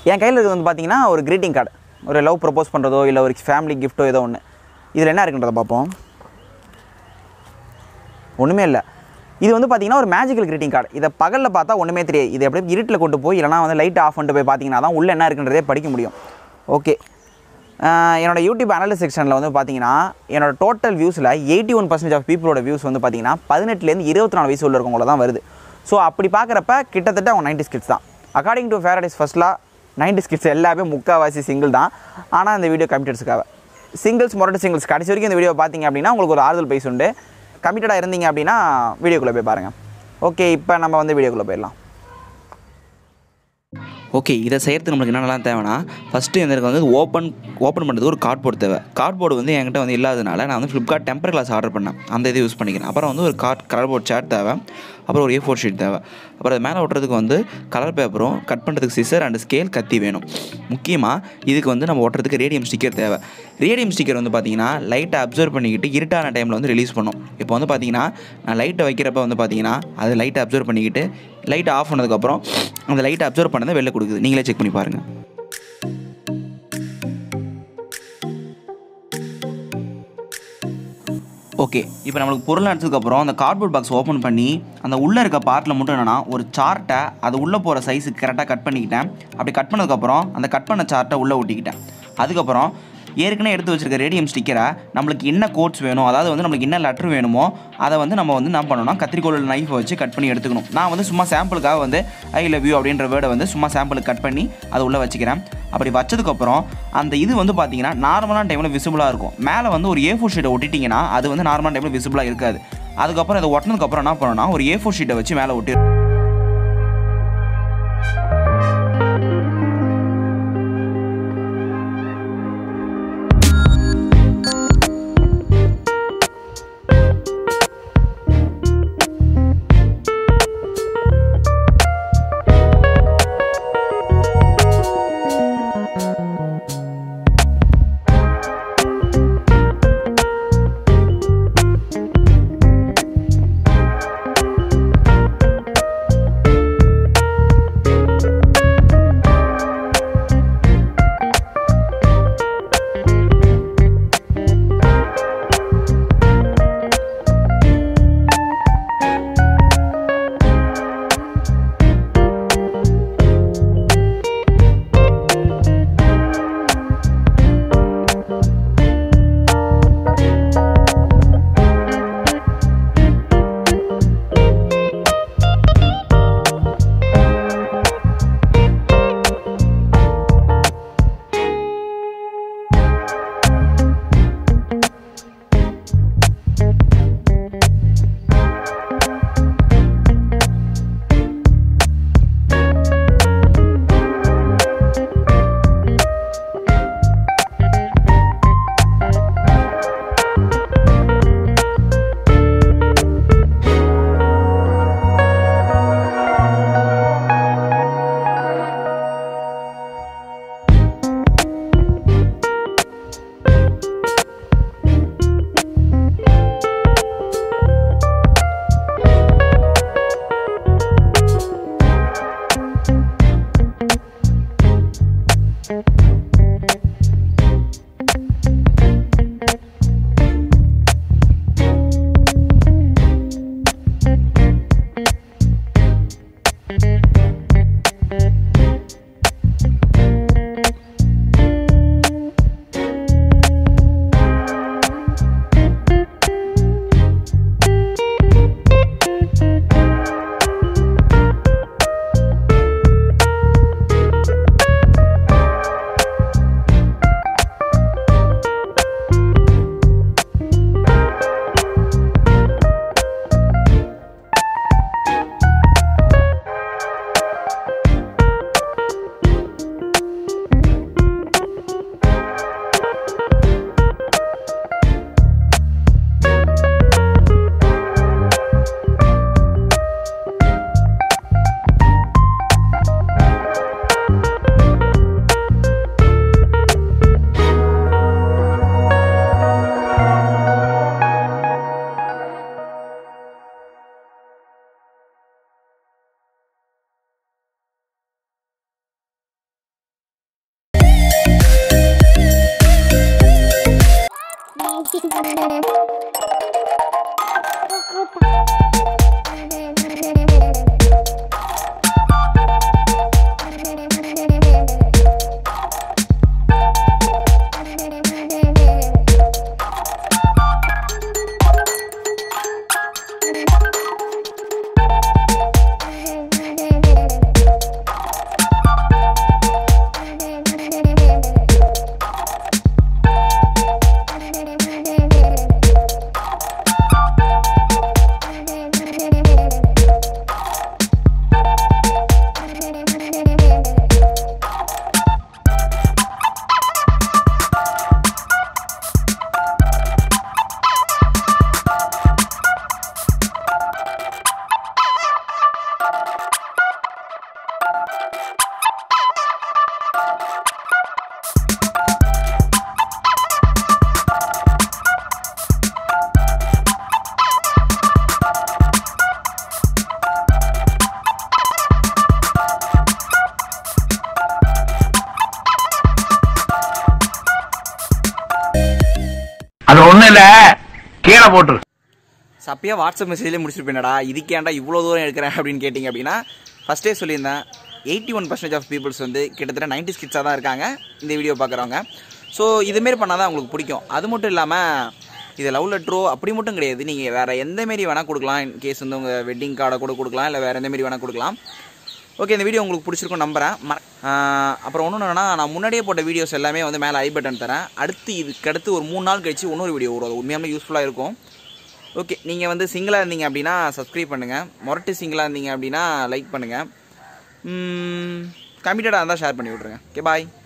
என் கையில் இருக்கிறது வந்து பார்த்தீங்கன்னா ஒரு greeting கார்டு ஒரு லவ் ப்ரப்போஸ் பண்ணுறதோ இல்லை ஒரு ஃபேமிலி கிஃப்ட்டோ ஏதோ ஒன்று இதில் என்ன இருக்குன்றதை பார்ப்போம் ஒன்றுமே இல்லை இது வந்து பார்த்தீங்கன்னா ஒரு மேஜிக்கல் greeting கார்டு இதை பகலில் பார்த்தா ஒன்றுமே தெரியாது இது அப்படியே இருட்டில் கொண்டு போய் இல்லைனா வந்து லைட் ஆஃப் பண்ணிட்டு போய் பார்த்தீங்கன்னா தான் உள்ளே என்ன இருக்குன்றதே படிக்க முடியும் ஓகே என்னோட யூடியூப் அனலிஸ் செக்ஷனில் வந்து பார்த்தீங்கன்னா என்னோட டோட்டல் வியூஸில் எயிட்டி ஒன் பர்சன்டேஜ் ஆஃப் பீப்புளோட வியூஸ் வந்து பார்த்தீங்கன்னா பதினெட்டுலேருந்து இருபத்தி நாலு வயசு உள்ள இருக்கவங்கள தான் வருது ஸோ அப்படி பார்க்குறப்ப கிட்டத்தட்ட அவங்க நைன்டி ஸ்கிட்ஸ் தான் அக்கார்டிங் டு ஃபேரடைஸ் ஃபர்ஸ்ட்லா நைன்டி ஸ்கிட்ஸ் எல்லாமே முக்கால்வாசி சிங்கிள் தான் ஆனால் இந்த வீடியோ கமிட்டட்ஸுக்காக சிங்கிள்ஸ் மொரட்டு சிங்கிள்ஸ் கடைசி வரைக்கும் இந்த வீடியோ பார்த்தீங்க அப்படின்னா உங்களுக்கு ஒரு ஆறுதல் பைஸ் உண்டு கமிட்டடாக இருந்தீங்க அப்படின்னா வீடியோக்குள்ளே போய் பாருங்கள் ஓகே இப்போ நம்ம வந்து வீடியோக்குள்ளே போயிடலாம் ஓகே இதை செய்கிறதுக்கு நம்மளுக்கு என்னென்னலாம் தேவைன்னா ஃபஸ்ட்டு எனக்கு வந்து ஓப்பன் ஓப்பன் பண்ணுறது ஒரு கார்ட்போர்டு தேவை கார்ட்போர்டு வந்து என்கிட்ட வந்து இல்லாதனால நான் வந்து ஃப்ளிப்கார்ட் டெம்பர் கிளாஸ் ஆர்டர் பண்ணேன் அந்த இதை யூஸ் பண்ணிக்கிறேன் அப்புறம் வந்து ஒரு கார்ட் கார்ட்போர்ட் சேட் தேவை அப்புறம் ஒரு ஏ ஃபோர் ஷீட் தேவை அப்புறம் அது மேலே ஒட்டுறதுக்கு வந்து கலர் பேப்பரும் கட் பண்ணுறதுக்கு சிசர் அண்ட் ஸ்கேல் கத்தி வேணும் முக்கியமாக இதுக்கு வந்து நம்ம ஒட்டுறதுக்கு ரேடியம் ஸ்டிக்கர் தேவை ரேடியம் ஸ்டிக்கர் வந்து பார்த்தீங்கன்னா லைட்டை அப்சர்வ் பண்ணிக்கிட்டு இருட்டான டைமில் வந்து ரிலீஸ் பண்ணும் இப்போ வந்து பார்த்தீங்கன்னா நான் லைட்டை வைக்கிறப்ப வந்து பார்த்தீங்கன்னா அது லைட்டை அப்சர்வ் பண்ணிக்கிட்டு லைட்டை ஆஃப் பண்ணதுக்கப்புறம் அந்த லைட்டை அப்சர்வ் பண்ணதை வெளில கொடுக்குது நீங்களே செக் பண்ணி பாருங்கள் ஓகே இப்போ நம்மளுக்கு பொருள் அடிச்சதுக்கப்புறம் அந்த கார்ட்போர்ட் பாக்ஸ் ஓப்பன் பண்ணி அந்த உள்ளே இருக்க பார்ட்டில் மட்டும் என்னென்னா ஒரு சார்ட்டை அது உள்ளே போகிற சைஸுக்கு கரெக்டாக கட் பண்ணிக்கிட்டேன் அப்படி கட் பண்ணதுக்கப்புறம் அந்த கட் பண்ண சார்ட்டை உள்ளே ஒட்டிக்கிட்டேன் அதுக்கப்புறம் ஏற்கனவே எடுத்து வச்சிருக்க ரேடியம் ஸ்டிக்கரை நம்மளுக்கு என்ன கோட்ஸ் வேணும் அதாவது வந்து நம்மளுக்கு என்ன லெட்டர் வேணுமோ அதை வந்து நம்ம வந்து என்ன பண்ணணும்னா கத்திரிக்கோள் நைஃபை வச்சு கட் பண்ணி எடுத்துக்கணும் நான் வந்து சும்மா சாம்பிளுக்காக வந்து ஐ லவ் யூ அப்படின்ற வேர்டை வந்து சும்மா சாம்பிளுக்கு கட் பண்ணி அதை உள்ளே வச்சுக்கிறேன் அப்படி வச்சதுக்கப்புறம் அந்த இது வந்து பார்த்தீங்கன்னா நார்மலான டைமில் விசிபிளாக இருக்கும் மேலே வந்து ஒரு ஏ ஃபோர் ஷீட்டை ஒட்டிட்டிங்கன்னா அது வந்து நார்மலான டைமில் விசிபிளாக இருக்காது அதுக்கப்புறம் இதை ஒட்டினதுக்கப்புறம் என்ன பண்ணணும்னா ஒரு ஏ ஃபோர் ஷீட்டை வச்சு மேலே ஒட்டி அது ஒண்ணு இல்ல கீழே போட்டுரு சப்பையாக வாட்ஸ்அப் மெசேஜ்லேயே முடிச்சிருப்பேனடா இதுக்கேண்டா இவ்வளோ தூரம் எடுக்கிறேன் அப்படின்னு கேட்டிங்க அப்படின்னா ஃபஸ்ட்டே சொல்லியிருந்தேன் எயிட்டி ஒன் பர்சன்டேஜ் ஆஃப் பீப்புள்ஸ் வந்து கிட்டத்தட்ட நைன்டி ஸ்கிட்ஸாக தான் இருக்காங்க இந்த வீடியோ பார்க்குறவங்க ஸோ இதுமாரி பண்ணால் தான் உங்களுக்கு பிடிக்கும் அது மட்டும் இல்லாமல் இது லவ் லெட்ரோ அப்படி மட்டும் கிடையாது நீங்கள் வேறு எந்த மாரி வேணால் கொடுக்கலாம் இன் கேஸ் வந்து உங்கள் வெட்டிங் கார்டை கூட கொடுக்கலாம் இல்லை வேறு எந்த மாரி வேணால் கொடுக்கலாம் ஓகே இந்த வீடியோ உங்களுக்கு பிடிச்சிருக்கும் நம்புறேன் மற ஆஹ் அப்புறம் ஒன்று என்னன்னா நான் முன்னாடியே போட்ட வீடியோஸ் எல்லாமே வந்து மேலே ஐ பட்டன் தரேன் அடுத்து இதுக்கு அடுத்து ஒரு மூணு நாள் கழிச்சு இன்னொரு வீடியோ வரும் அது உண்மையாலுமே யூஸ்ஃபுல்லாக இருக்கும் ஓகே நீங்கள் வந்து சிங்கிளாக இருந்தீங்க அப்படின்னா சப்ஸ்கிரைப் பண்ணுங்கள் மொரட்டு சிங்கிளாக இருந்தீங்க அப்படின்னா லைக் பண்ணுங்கள் கமிட்டடாக இருந்தால் ஷேர் பண்ணி விட்ருங்க ஓகே பாய்